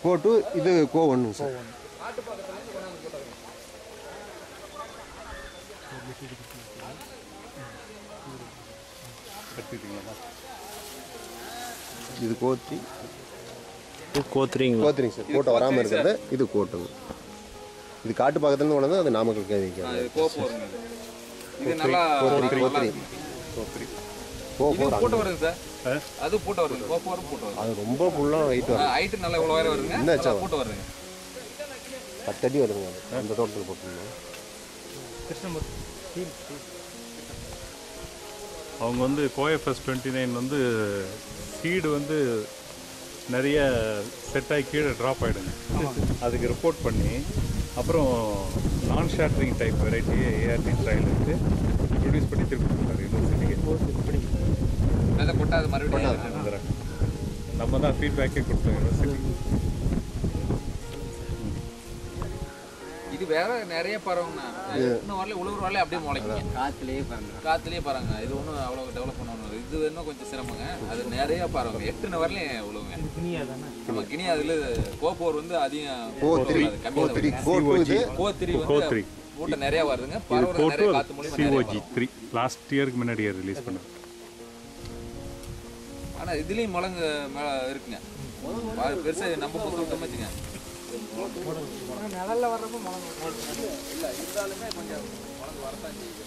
கோ two இது கோ ஒன்றுங்க sir இது கோ த்ரீ கோத்துறீங்களா கோ த்ரீங்க சார் கோட்டை வராமல் இருக்கிறது இது கோட்டுங்க இது காட்டு பக்கத்துலேருந்து கொண்டு வந்து அது நாமக்கல் கை வைக்கிறது இது கோப்பு வருங்க இது. இது நல்லா கோ த்ரீ கோ நல்லா த்ரீ இருக்கு. கோ இது ஃபோர் பூட்ட வருங்க சார் அது பூட்ட வருங்க கோப்பு வரும் பூட்ட வருங்க அது ரொம்ப ஃபுல்லாக ஹைட் வரும் ஹைட்டு நல்லா இவ்வளோ உயரம் வருங்க என்ன ஆச்சா? நல்லா பூட்ட வருங்க பத்து அடி வருங்க அது அந்த தோட்டத்தில் போட்டுருந்தோம் அவங்க வந்து கோஎஃப்எஸ் டுவெண்ட்டி நைன் வந்து சீடு வந்து நிறைய செட் ஆகி கீழே ட்ராப் ஆகிடுங்க அதுக்கு ரிப்போர்ட் பண்ணி அப்புறம் நான் ஷேட்டரிங் டைப் வெரைட்டியை ஏஆர்டி ட்ரையல் எடுத்து ப்ரொடியூஸ் பண்ணி திருப்பி கொடுத்தாரு யூனிவர்சிட்டிக்கு விதை கொட்டாது மறுபடியும் அந்த ரகம். நம்ம தான் ஃபீட்பேக்கே கொடுத்தோம் யூனிவர்சிட்டிக்கு இது வேற நிறைய பறவைங்கண்ணா இன்னும் வரல உழுவுற வரல அப்படியே முளைக்குங்க காத்துலயே பறந்து காத்துலயே பறங்க இது ஒன்றும் அவ்வளோ டெவலப் பண்ணணும் இது இன்னும் கொஞ்சம் சிரமங்க அது நிறைய பறவைங்க எட்டுன வரலையும் உழுவுங்க நம்ம கினி அதில் கோப்போர் வந்து அதிகம் கோ த்ரீ கோ கம்மியாக த்ரீ கோ டூ இது கோத்திரி கோ வந்து த்ரீ கூட்ட நிறைய வருதுங்க இது பறவை நிறைய போட்டு காத்து மூலியமா நிறைய சிஓஜி வரும். த்ரீ லாஸ்ட் இயருக்கு முன்னாடியே ரிலீஸ் பண்ணது ஆனா இதுலயும் முழங்கு மேல இருக்குங்க பா- பெருசா நம்ம புத்தகம் வச்சுங்க நிழல்ல வர்றப்ப மழை இல்ல இருந்தாலுமே கொஞ்சம் முழங்கு வரத்தான் செய்யுது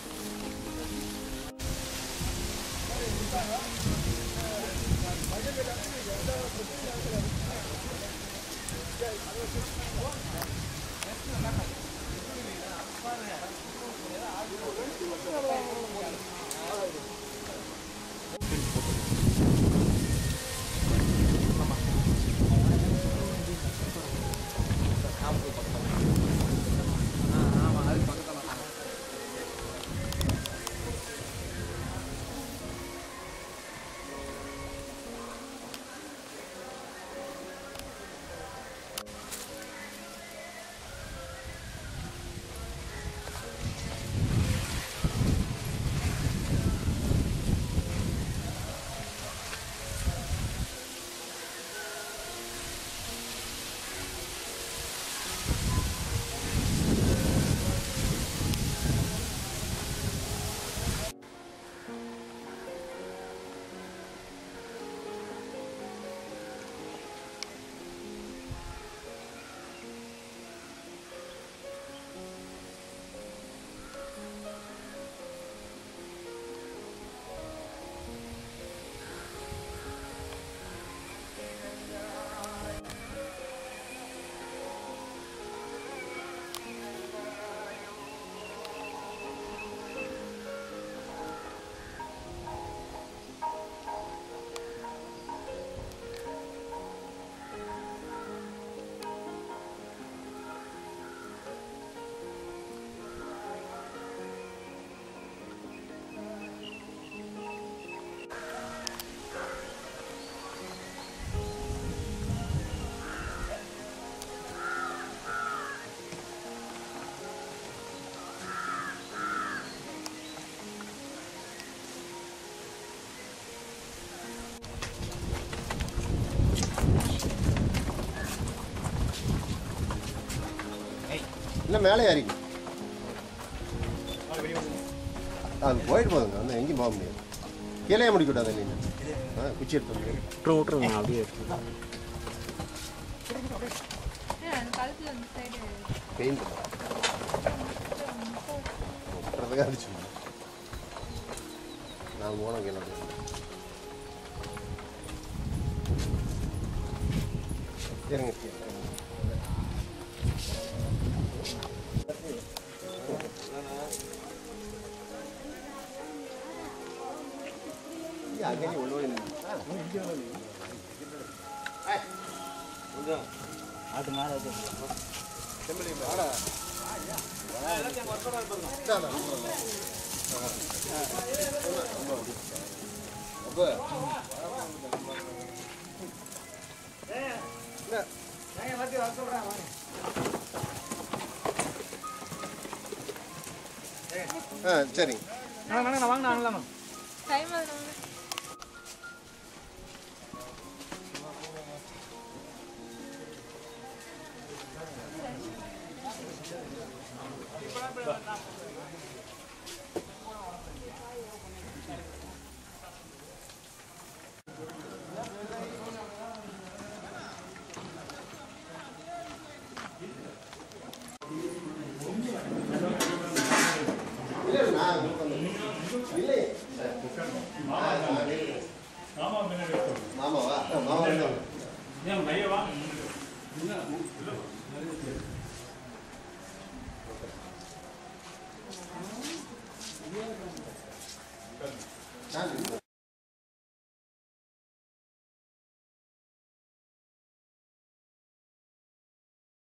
இல்லை மேலே ஏறிக்கும் அது போயிட்டு போதுங்க வந்து எங்கேயும் போக முடியாது கீழே முடிக்க விட்டாது நீங்கள் ஆ குச்சி எடுத்து வந்து விட்டுருங்க விட்டுருங்க அப்படியே எடுத்துங்க அந்த கழுத்துல அந்த சைடு பெயிண்ட் விட்டுறதுக்காக அடிச்சு நான் போனோம் கீழே இருங்க அங்கே ஒழுங்கு அது மேலே ஆ சரிங்க வாங்க வாங்க வாங்கலாமா டைம் அது இல்லை நான் இல்லை இல்லை